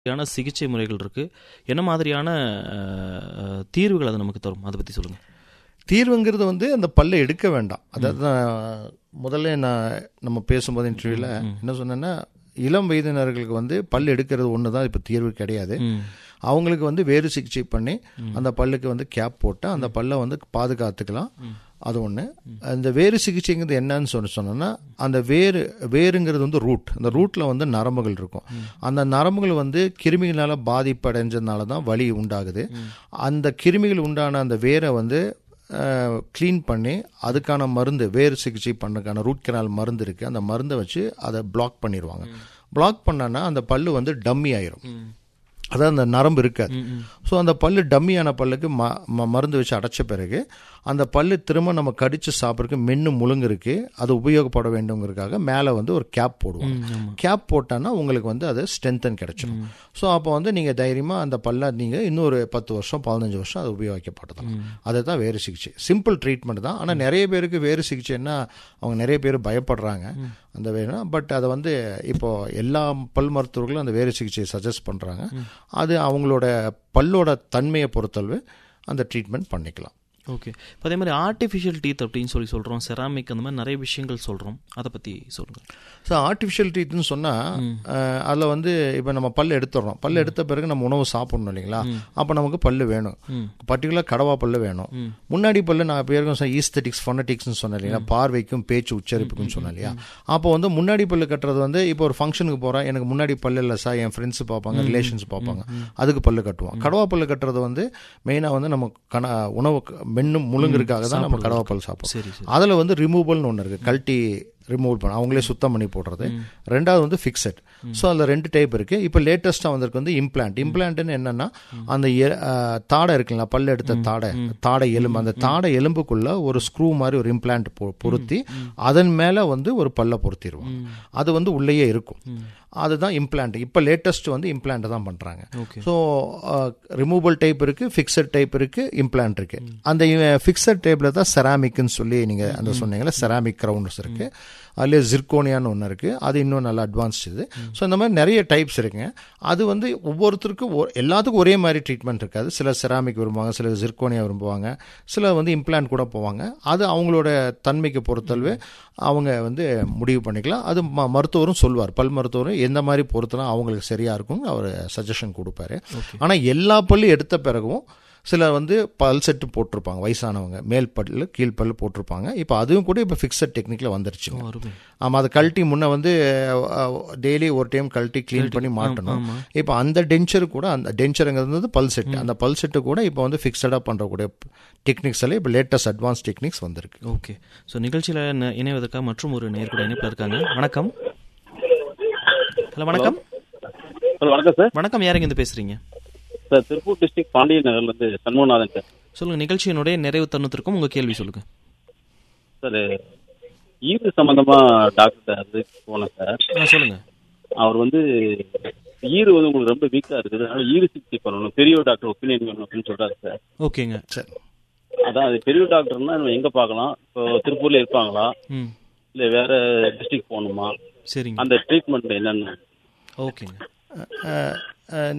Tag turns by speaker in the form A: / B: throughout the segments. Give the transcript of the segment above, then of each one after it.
A: மாதிரியான சிகிச்சை முறைகள் இருக்கு என்ன மாதிரியான அஹ், தீர்வுகள் அது நமக்கு தரும் அதை பத்தி சொல்லுங்க
B: தீர்வுங்கிறது வந்து அந்த பல்லை எடுக்க வேண்டாம் அதாவது நான் முதல்ல நான் நம்ம பேசும்போது இன்டர்வியூவில் என்ன சொன்னேன்னா இளம் வயதினர்களுக்கு வந்து பல் எடுக்கிறது ஒன்று தான் இப்போ தீர்வு கிடையாது
A: ம்.
B: அவங்களுக்கு வந்து வேறு சிகிச்சை பண்ணி அந்த பல்லுக்கு வந்து கேப் போட்டு அந்த பல்லை வந்து பாதுகாத்துக்கலாம் அது ஒன்று அந்த வேறு சிகிச்சைங்கிறது என்னன்னு சொல்லி சொன்னோன்னா அந்த வேறு வேருங்கிறது வந்து ரூட் அந்த ரூட்டில் வந்து நரம்புகள் இருக்கும் அந்த நரம்புகள் வந்து கிருமிகளால் பாதிப்படைஞ்சதுனால தான் வலி உண்டாகுது அந்த கிருமிகள் உண்டான அந்த வேரை வந்து க்ளீன் பண்ணி அதுக்கான மருந்து வேறு சிகிச்சை பண்ணதுக்கான ரூட் கனால் மருந்து இருக்குது அந்த மருந்தை வச்சு அதை பிளாக் பண்ணிடுவாங்க பிளாக் பண்ணனா அந்த பல்லு வந்து டம்மி ஆயிரும் அதாவது அந்த நரம்பு இருக்காது ஸோ அந்த பல்லு டம்மியான பல்லுக்கு ம ம- மருந்து வச்சு அடைச்ச பிறகு அந்த பல்லு திரும்ப நம்ம கடிச்சு சாப்பிட்றதுக்கு மென்று முழுங்கிருக்கு அது உபயோகப்பட வேண்டுங்கிறதுக்காக மேலே வந்து ஒரு கேப் போடுவாங்க கேப் போட்டான்னா உங்களுக்கு வந்து அது ஸ்ட்ரென்தன் கிடைச்சிடும் ஸோ அப்போ வந்து நீங்கள் தைரியமாக அந்த பல்லை நீங்கள் இன்னொரு பத்து வருஷம் பதினஞ்சு வருஷம் அது உபயோகிக்கப்படுத்தலாம் அதுதான் வேறு சிகிச்சை சிம்பிள் ட்ரீட்மெண்ட் தான் ஆனால் நிறைய பேருக்கு வேறு சிகிச்சைன்னா அவங்க நிறைய பேர் பயப்படுறாங்க அந்த வேணும் பட் அதை வந்து இப்போ எல்லா பல் மருத்துவர்களும் அந்த வேறு சிகிச்சையை சஜஸ்ட் பண்ணுறாங்க அது அவங்களோட பல்லோட தன்மையை பொறுத்தளவு அந்த ட்ரீட்மெண்ட் பண்ணிக்கலாம்
A: ஓகே இப்போ அதே மாதிரி ஆர்டிஃபிஷியல் டீத் அப்படின்னு சொல்லி சொல்றோம் செராமிக் அந்த மாதிரி நிறைய விஷயங்கள் சொல்றோம் அதை பத்தி சொல்லுங்க
B: ஸோ ஆர்டிஃபிஷியல் ட்ரீட்னு சொன்னால் அதில் வந்து இப்போ நம்ம பல் எடுத்துடுறோம் பல் எடுத்த பிறகு நம்ம உணவு சாப்பிடணும் இல்லைங்களா அப்போ நமக்கு பல்லு வேணும் பர்டிகுலர் கடவா பல்லு வேணும் முன்னாடி பல்லு நான் பேருக்கும் ஈஸ்தட்டிக்ஸ் ஃபொனட்டிக்ஸ்னு சொன்னேன் இல்லைங்களா பார்வைக்கும் பேச்சு உச்சரிப்புக்கும் சொன்னேன் இல்லையா அப்போ வந்து முன்னாடி பல்லு கட்டுறது வந்து இப்போ ஒரு ஃபங்க்ஷனுக்கு போகிறேன் எனக்கு முன்னாடி பல்லு இல்லை சார் என் ஃப்ரெண்ட்ஸ் பார்ப்பாங்க ரிலேஷன்ஸ் பார்ப்பாங்க அதுக்கு பல்லு கட்டுவோம் கடவா பல்லு கட்டுறது வந்து மெயினாக வந்து நம்ம கண உணவு மென்னும் முழுங்குறதுக்காக தான் நம்ம கடவா பல் சாப்பிடுவோம்
A: சரி சரி
B: அதில் வந்து ரிமூவல்னு ஒன்று இருக்குது கல்ட்டி ரிமூவல் பண்ண அவங்களே சுத்தம் பண்ணி போடுறது ரெண்டாவது வந்து ஃபிக்ஸட் ஸோ அதில் ரெண்டு டைப் இருக்குது இப்போ லேட்டஸ்ட்டாக வந்திருக்கு வந்து இம்ப்ளான்ட் இம்ப்ளான்ட்னு என்னென்னா அந்த எ- அஹ், தாடை இருக்குங்களா பல் எடுத்த தாடை தாடை எலும்பு அந்த தாடை எலும்புக்குள்ள ஒரு ஸ்க்ரூ மாதிரி ஒரு இம்ப்ளான்ட் பொருத்தி அதன் மேலே வந்து ஒரு பல்லை பொருத்திடுவோம் அது வந்து உள்ளேயே இருக்கும் அதுதான் இம்ப்ளான்ட் இப்போ லேட்டஸ்ட் வந்து இம்ப்ளான்ட் தான் பண்ணுறாங்க
A: ஓகே
B: ஸோ ரிமூவல் டைப் இருக்கு ஃபிக்ஸட் டைப் இருக்கு இம்ப்ளான்ட் இருக்கு அந்த ஃபிக்ஸட் டைப்ல தான் செராமிக்னு சொல்லி நீங்க அந்த சொன்னீங்கல்ல செராமிக் கிரவுண்ட்ஸ் இருக்கு அதுலேயே ஜிர்கோனியான்னு ஒன்று இருக்கு அது இன்னும் நல்லா அட்வான்ஸ்ட் இது ஸோ இந்த மாதிரி நிறைய டைப்ஸ் இருக்குங்க அது வந்து ஒவ்வொருத்தருக்கும் ஒ- எல்லாத்துக்கும் ஒரே மாதிரி ட்ரீட்மெண்ட் இருக்காது சில செராமிக் விரும்புவாங்க சில ஜிர்கோனியா விரும்புவாங்க சில வந்து இம்ப்ளான்ட் கூட போவாங்க அது அவங்களோட தன்மைக்கு பொறுத்தளவு அவங்க வந்து முடிவு பண்ணிக்கலாம் அது ம மருத்துவரும் சொல்வார் பல் மருத்துவரும் எந்த மாதிரி பொறுத்தனா அவங்களுக்கு சரியா இருக்கும் அவர் சஜஷன் கொடுப்பாரு ஆனால் எல்லா பல்லு எடுத்த பிறகும் சில வந்து பல் செட்டு போட்டிருப்பாங்க வயசானவங்க மேல் பல்லு கீழ் பல்லு போட்டிருப்பாங்க இப்போ அதுவும் கூட இப்போ ஃபிக்ஸட் டெக்னிக்கில் வந்துருச்சு
A: அருமை
B: ஆமாம் அது கழட்டி முன்ன வந்து டெய்லி ஒரு டைம் கழட்டி க்ளீன் பண்ணி மாட்டணும் இப்போ அந்த டென்ச்சர் கூட அந்த டென்ச்சருங்கிறது வந்து பல் செட் அந்த பல் செட்டு கூட இப்போ வந்து ஃபிக்ஸடாக பண்ணுறக்கூடிய டெக்னிக்ஸ் எல்லாம் இப்போ லேட்டஸ்ட் அட்வான்ஸ் டெக்னிக்ஸ் வந்திருக்கு
A: ஓகே ஸோ நிகழ்ச்சியில் ந- இணைவதற்காக மற்றும் ஒரு நேர்கூட இணைப்பில் இருக்காங்க வணக்கம் ஹலோ வணக்கம்
C: ஹலோ வணக்கம் சார்
A: வணக்கம் யாருங்க இருந்து பேசுறீங்க
C: சார் திருப்பூர் டிஸ்ட்ரிக்ட் பாண்டியன் நகர்ல இருந்து சண்முகநாதன் சார்
A: சொல்லுங்க நிகழ்ச்சியினுடைய நிறைவு தருணத்திற்கும் உங்க கேள்வி சொல்லுங்க
C: சார் ஈடு சம்பந்தமா டாக்டர் அதுக்கு போனேன் சார்
A: ஆ, சொல்லுங்க
C: அவர் வந்து ஈடு வந்து உங்களுக்கு ரொம்ப வீக்கா இருக்குது அதனால ஈடு சிகிச்சை பண்ணணும் பெரிய டாக்டர் ஒப்பீனியன் வேணும் அப்படின்னு சொல்றாரு சார்
A: ஓகேங்க
B: சரி
C: அதான் அது பெரிய டாக்டர்னா நம்ம எங்க பார்க்கலாம் இப்போ திருப்பூர்ல இருப்பாங்களா
A: ம்
C: இல்ல வேற டிஸ்ட்ரிக்ட் போகணுமா
A: சரிங்க
C: அந்த ட்ரீட்மெண்ட் என்னன்னு
A: ஓகேங்க
B: அஹ், அஹ்,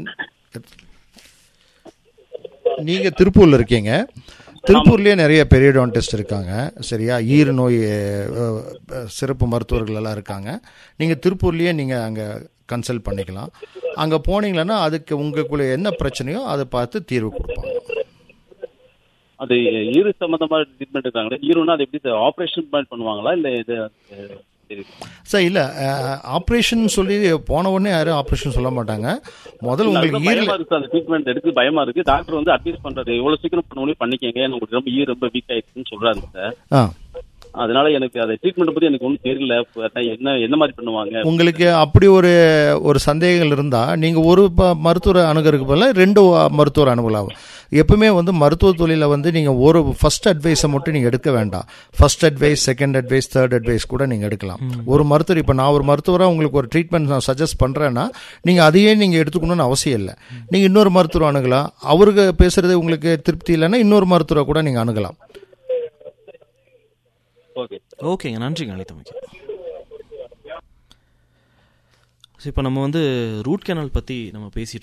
B: நீங்க திருப்பூர்ல இருக்கீங்க திருப்பூர்லயே நிறைய பெரியடான்டிஸ்ட் இருக்காங்க சரியா ஈறு நோய் அஹ், அஹ், சிறப்பு மருத்துவர்கள் எல்லாம் இருக்காங்க நீங்க திருப்பூர்லயே நீங்க அங்க கன்சல்ட் பண்ணிக்கலாம் அங்க போனீங்கன்னா அதுக்கு உங்களுக்குள்ள என்ன பிரச்சனையோ அதை பார்த்து தீர்வு கொடுப்பாங்க
C: அது ஈடு சம்பந்தமா ட்ரீட்மெண்ட் இருக்காங்களே ஈருனா அது எப்படி ஆபரேஷன் பண்ணுவாங்களா இல்ல இது அஹ், சரி.
B: சார் இல்ல ஆப்ரேஷன் சொல்லி போன உடனே யாரும் ஆப்ரேஷன் சொல்ல மாட்டாங்க முதல்ல உங்களுக்கு
C: அதுதான்
B: ஈரல்
C: பயமா இருக்கு அந்த ட்ரீட்மெண்ட் எடுக்க பயமா இருக்கு டாக்டர் வந்து அட்வைஸ் பண்றாரு எவ்வளவு சீக்கிரம் பண்ண முடியும் பண்ணிக்கங்க உங்களுக்கு ரொம்ப ஈ ரொம்ப வீக் ஆயிடுச்சுன்னு சொல்றாரு சார்
B: ஆ
C: அதனால எனக்கு அந்த ட்ரீட்மெண்ட் பத்தி எனக்கு ஒன்றும் தெரியல இப்ப என்ன என்ன மாதிரி பண்ணுவாங்க
B: உங்களுக்கு அப்படி ஒரு ஒரு சந்தேகங்கள் இருந்தால் நீங்கள் ஒரு ப- மருத்துவரை அணுகிறதுக்கு பதிலாக ரெண்டு வ- மருத்துவர் அணுகலாம் எப்பவுமே வந்து மருத்துவ தொழில வந்து நீங்கள் ஒரு ஃபர்ஸ்ட் அட்வைஸை மட்டும் நீங்கள் எடுக்க வேண்டாம் first advice second advice third advice கூட நீங்கள் எடுக்கலாம் ஒரு மருத்துவர் இப்போ நான் ஒரு மருத்துவராக உங்களுக்கு ஒரு ட்ரீட்மெண்ட் நான் சஜஸ்ட் பண்ணுறேன்னா நீங்கள் அதையே நீங்கள் எடுத்துக்கணும்னு அவசியம் இல்லை நீங்கள் இன்னொரு மருத்துவர் அணுகலாம் அவருக்கு பேசுறது உங்களுக்கு திருப்தி இல்லைன்னா இன்னொரு மருத்துவரை கூட நீங்கள் அணுகலாம்
C: ஓகே
A: ஓகேங்க நன்றிங்க அழைத்தமைக்கு இப்போ நம்ம வந்து ரூட் கேனல் பற்றி நம்ம பேசிட்டு